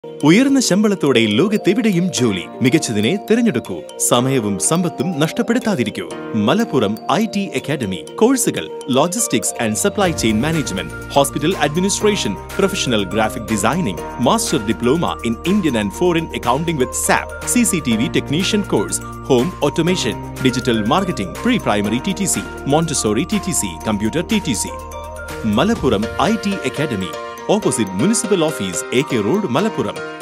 ഉയർന്ന ശമ്പളത്തോടെ ലോകത്തെവിടെയും ജോലി മികച്ചതിനെ തിരഞ്ഞെടുക്കൂ സമയവും സമ്പത്തും നഷ്ടപ്പെടുത്താതിരിക്കൂ മലപ്പുറം ഐ ടി അക്കാദമി കോഴ്സുകൾ logistics and supply chain management hospital administration professional graphic designing master diploma in Indian and foreign accounting with SAP C C T V technician course home automation digital marketing pre primary T T C montessori T T C computer T T C Malappuram I T academy opposite municipal office A K road Malappuram